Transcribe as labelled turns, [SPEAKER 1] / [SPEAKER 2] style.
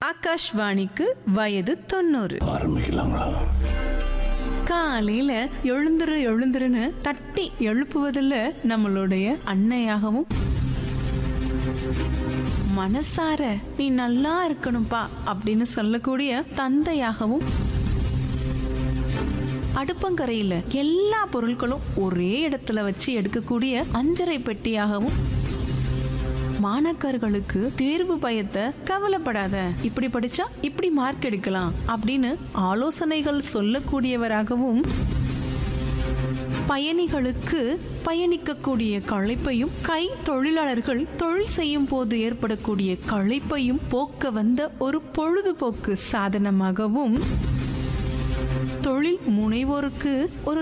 [SPEAKER 1] ஆகாஷ்வாணிக்கு வயது தொண்ணூறு
[SPEAKER 2] ஆரம்பிக்கலாங்களா
[SPEAKER 1] காலையில எழுந்துரு எழுந்துருன்னு தட்டி எழுப்புவதில் நம்மளுடைய அன்னையாகவும் மனசார நீ நல்லா இருக்கணும்பா அப்படின்னு சொல்லக்கூடிய தந்தையாகவும் அடுப்பங்கரையில எல்லா பொருட்களும் ஒரே இடத்துல வச்சு எடுக்கக்கூடிய அஞ்சரை பெட்டியாகவும் மாணக்கர்களுக்கு தேர்வு பயத்தை கவலைப்படாத இப்படி படிச்சா இப்படி மார்க் எடுக்கலாம் அப்படின்னு ஆலோசனைகள் சொல்லக்கூடியவராகவும் பயணிகளுக்கு பயணிக்கக்கூடிய களைப்பையும் கை தொழிலாளர்கள் தொழில் செய்யும் போது ஏற்படக்கூடிய களைப்பையும் போக்க வந்த ஒரு பொழுதுபோக்கு சாதனமாகவும் தொழில் முனைவோருக்கு ஒரு